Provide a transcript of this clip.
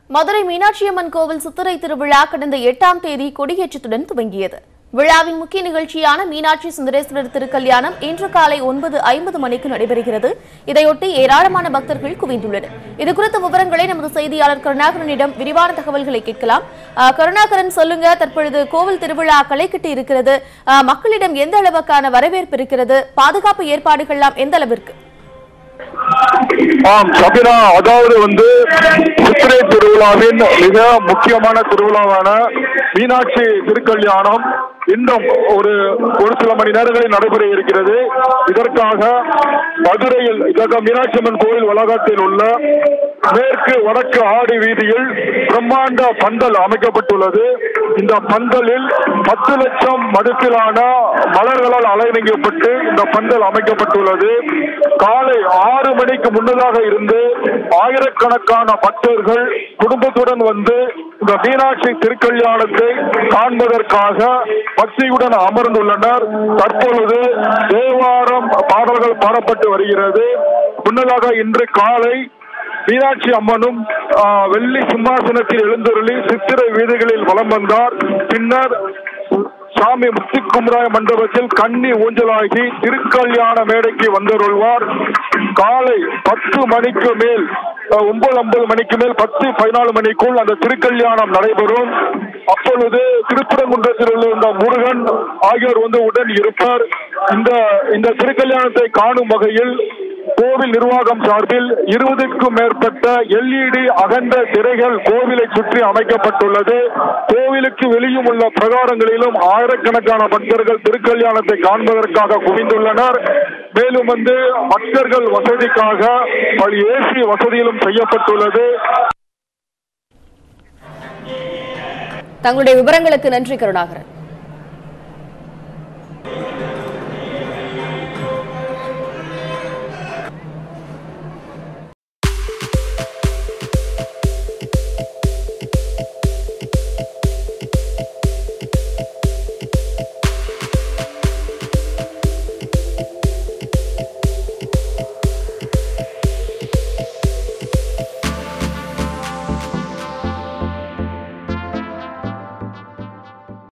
மதுரை மீனாட்சியம்மன் கோவில் சித்திரை திருவிழா கடந்த எட்டாம் தேதி கொடியேற்றத்துடன் துவங்கியது விழாவின் முக்கிய நிகழ்ச்சியான மீனாட்சி சுந்தரேஸ்வரர் திருக்கல்யாணம் இன்று காலை ஒன்பது ஐம்பது மணிக்கு நடைபெறுகிறது இதையொட்டி ஏராளமான பக்தர்கள் குவிந்துள்ளனர் இதுகுறித்த விவரங்களை நமது செய்தியாளர் கருணாகரனிடம் விரிவான தகவல்களை கேட்கலாம் அஹ், கருணாகரன் சொல்லுங்க தற்பொழுது கோவில் திருவிழா களைக்கட்டி இருக்கிறது அஹ், மக்களிடம் எந்த அளவுக்கான வரவேற்பு இருக்கிறது பாதுகாப்பு ஏற்பாடுகள்லாம் எந்த அளவிற்கு ஆம் சபினா அதாவது வந்து சித்திரை திருவிழாவின் மிக முக்கியமான திருவிழாவான மீனாட்சி திருக்கல்யாணம் இன்னும் ஒரு ஒரு சில மணி நேரங்களில் நடைபெற இருக்கிறது இதற்காக மதுரையில் இதற்காக மீனாட்சி அம்மன் கோயில் வளாகத்தில் உள்ள மேற்கு வடக்கு ஆடி வீதியில் பிரம்மாண்ட பந்தல் அமைக்கப்பட்டுள்ளது இந்த பந்தலில் பத்து லட்சம் மதிப்பிலான மலர்களால் அலங்கரிக்கப்பட்டு இந்த பந்தல் அமைக்கப்பட்டுள்ளது காலை ஆறு மணிக்கு முன்னதாக இருந்து ஆயிரக்கணக்கான பக்தர்கள் குடும்பத்துடன் வந்து இந்த மீனாட்சி திருக்கல்யாணத்தை காண்பதற்காக பக்தியுடன் அமர்ந்துள்ளனர் தற்பொழுது தேவாரம் பாடல்கள் பாடப்பட்டு வருகிறது முன்னதாக இன்று காலை மீனாட்சி அம்மனும் ஆ, வெள்ளி சிம்மாசனத்தில் எழுந்தருளி சித்திரை வீதிகளில் வலம் வந்தார் பின்னர் சாமி முத்துக்குமராய மண்டபத்தில் கன்னி ஊஞ்சலாகி திருக்கல்யாண மேடைக்கு வந்தருள்வார் காலை பத்து மணிக்கு மேல் அஹ், ஒன்பது ஐம்பது மணிக்கு மேல் பத்து பதினாலு மணிக்குள் அந்த திருக்கல்யாணம் நடைபெறும் அப்பொழுது திருப்பரங்குன்றத்தில் உள்ள இந்த முருகன் ஆகியோர் வந்து உடன் இருப்பார் இந்த இந்த திருக்கல்யாணத்தை காணும் வகையில் கோவில் நிர்வாகம் சார்பில் இருபதுக்கும் மேற்பட்ட எல்இடி அகன்ற திரைகள் கோவிலை சுற்றி அமைக்கப்பட்டுள்ளது கோவிலுக்கு வெளியும் உள்ள பிரகாரங்களிலும் ஆயிரக்கணக்கான பக்தர்கள் திருக்கல்யாணத்தை காண்பதற்காக குவிந்துள்ளனர் மேலும் வந்து பக்தர்கள் வசதிக்காக பல ஏசி வசதியிலும் செய்யப்பட்டுள்ளது தங்களுடைய விவரங்களுக்கு நன்றி கருணாகரன்